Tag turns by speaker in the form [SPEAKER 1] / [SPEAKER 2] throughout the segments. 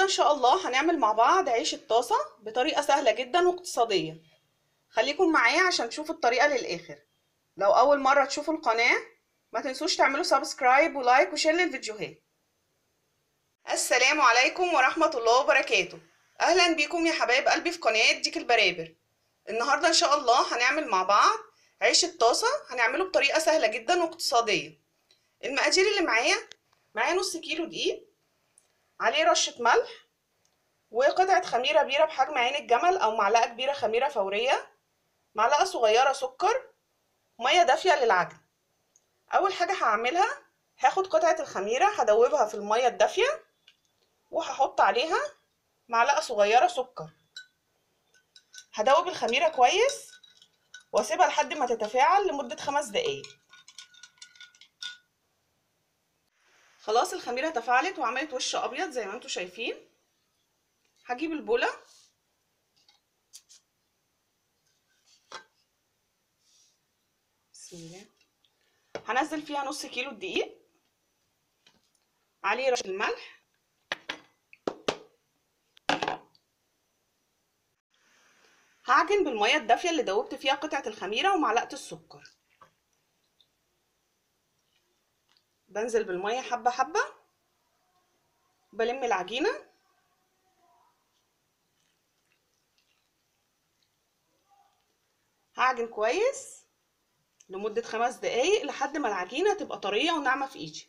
[SPEAKER 1] ان شاء الله هنعمل مع بعض عيش الطاسة بطريقة سهلة جدا واقتصادية خليكم معايا عشان تشوفوا الطريقة للآخر لو أول مرة تشوفوا القناة ما تنسوش تعملوا سبسكرايب ولايك وشير للفيديوهات السلام عليكم ورحمة الله وبركاته أهلا بيكم يا حبايب قلبي في قناة ديك البرابر النهاردة إن شاء الله هنعمل مع بعض عيش الطاسة هنعمله بطريقة سهلة جدا واقتصادية المقادير اللي معايا معايا نص كيلو دقيق عليه رشة ملح وقطعة خميرة بيرة بحجم عين الجمل أو معلقة كبيرة خميرة فورية معلقة صغيرة سكر مية دافية للعجن أول حاجة هعملها هاخد قطعة الخميرة هدوبها في المية الدافية وهحط عليها معلقة صغيرة سكر هدوب الخميرة كويس واسيبها لحد ما تتفاعل لمدة خمس دقايق خلاص الخميرة تفاعلت وعملت وش أبيض زي ما انتوا شايفين هجيب البولة بسم الله هنزل فيها نص كيلو الدقيق عليه رشة الملح هعجن بالمية الدافية اللي دوبت فيها قطعة الخميرة ومعلقة السكر بنزل بالمية حبة حبة بلم العجينة هعجن كويس لمدة خمس دقايق لحد ما العجينة تبقى طرية وناعمة في ايدي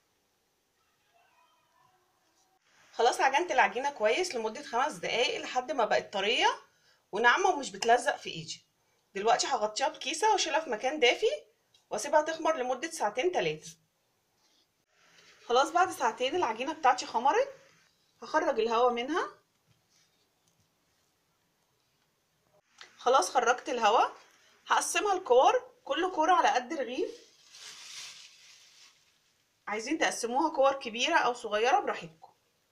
[SPEAKER 1] خلاص عجنت العجينة كويس لمدة خمس دقايق لحد ما بقت طرية وناعمة ومش بتلزق في ايدي دلوقتي هغطيها بكيسة واشيلها في مكان دافي واسيبها تخمر لمدة ساعتين تلاتة خلاص بعد ساعتين العجينة بتاعتي خمرت هخرج الهواء منها خلاص خرجت الهواء هقسمها لكور كل كورة على قد رغيف عايزين تقسموها كور كبيرة أو صغيرة براحتكم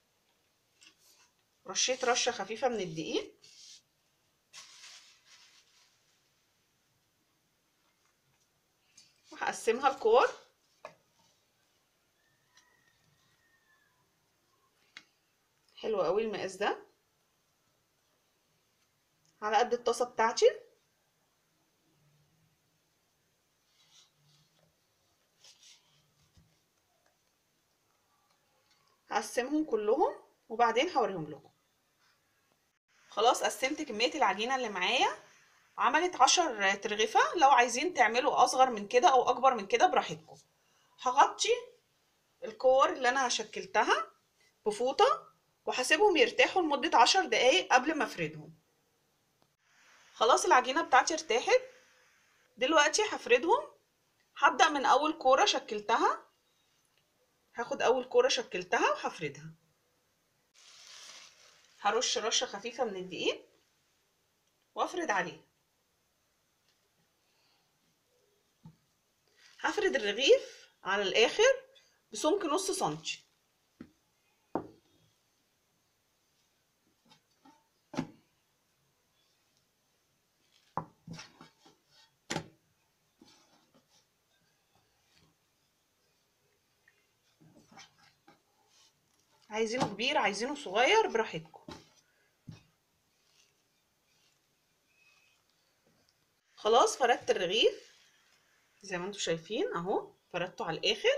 [SPEAKER 1] رشيت رشة خفيفة من الدقيق وهقسمها لكور حلو قوي المقاس ده على قد الطاسه بتاعتي هقسمهم كلهم وبعدين هوريهم لكم خلاص قسمت كميه العجينه اللي معايا عملت عشر ترغيفه لو عايزين تعملوا اصغر من كده او اكبر من كده براحتكم هغطي الكور اللي انا شكلتها بفوطه وهسيبهم يرتاحوا لمدة عشر دقايق قبل ما افردهم خلاص العجينة بتاعتي ارتاحت دلوقتي هفردهم هبدأ من أول كورة شكلتها هاخد أول كورة شكلتها وهفردها هرش رشة خفيفة من الدقيق وافرد عليه هفرد الرغيف على الآخر بسمك نص سنتي عايزينه كبير عايزينه صغير براحتكم خلاص فردت الرغيف زي ما انتم شايفين اهو فردته على الاخر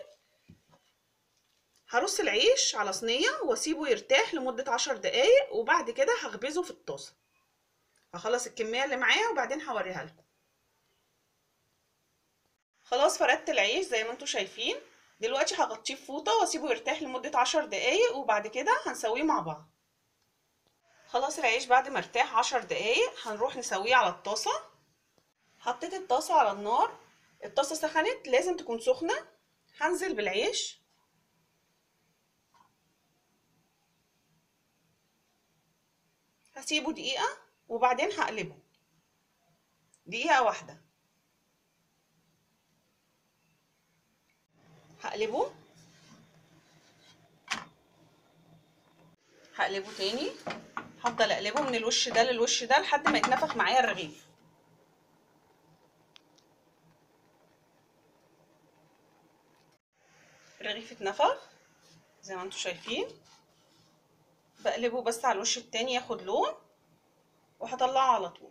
[SPEAKER 1] هرص العيش على صينية واسيبه يرتاح لمدة عشر دقايق وبعد كده هخبزه في الطاسة هخلص الكمية اللي معايا وبعدين هوريها لكم خلاص فردت العيش زي ما انتم شايفين دلوقتي هغطيه في فوطة واسيبه يرتاح لمدة عشر دقايق وبعد كده هنسويه مع بعض خلاص العيش بعد ما ارتاح عشر دقايق هنروح نسويه على الطاسة حطيت الطاسة على النار الطاسة سخنت لازم تكون سخنة هنزل بالعيش هسيبه دقيقة وبعدين هقلبه دقيقة واحدة هقلبه هقلبه تاني هفضل اقلبه من الوش ده للوش ده لحد ما يتنفخ معايا الرغيف الرغيف اتنفخ زي ما انتم شايفين بقلبه بس على الوش التاني ياخد لون وهطلعه على طول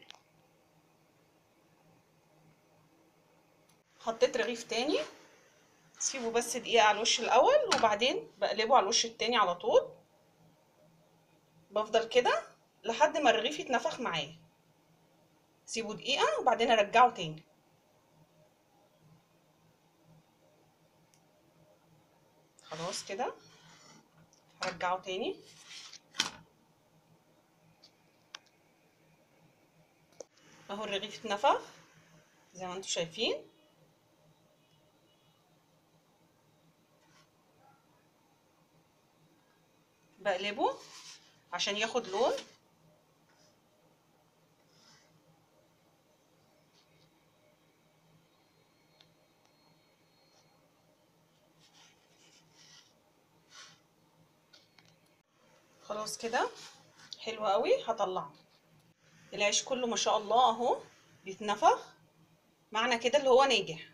[SPEAKER 1] حطيت رغيف تاني سيبه بس دقيقة على الوش الأول وبعدين بقلبه على الوش التاني على طول بفضل كده لحد ما الرغيف يتنفخ معايا سيبه دقيقة وبعدين أرجعه تاني خلاص كده هرجعه تاني اهو الرغيف اتنفخ زي ما انتم شايفين بقلبه عشان ياخد لون خلاص كده حلو قوي هطلعه العيش كله ما شاء الله اهو بيتنفخ معنى كده اللي هو ناجح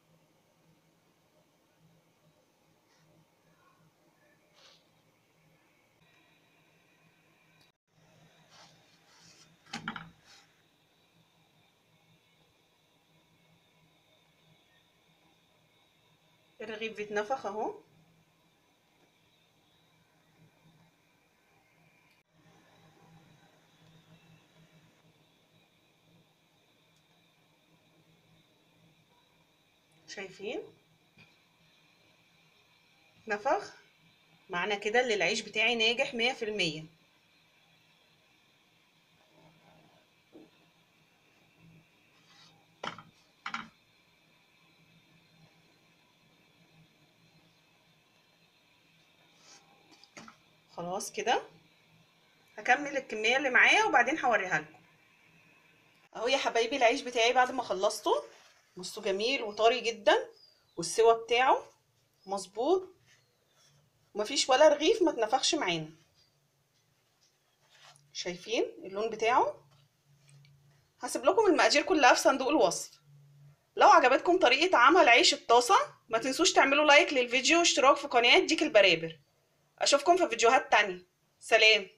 [SPEAKER 1] الرغيف بيتنفخ اهو شايفين نفخ معنى كده ان العيش بتاعي ناجح مية في المية خلاص كده هكمل الكمية اللي معايا وبعدين هوريها لكم اهو يا حبايبي العيش بتاعي بعد ما خلصته بصوا جميل وطري جدا والسوا بتاعه مظبوط ومفيش ولا رغيف ما اتنفخش معانا شايفين اللون بتاعه هسيب لكم المقادير كلها في صندوق الوصف لو عجبتكم طريقة عمل عيش الطاسة ما تنسوش تعملوا لايك للفيديو واشتراك في قناة ديك البرابر اشوفكم في فيديوهات تانية سلام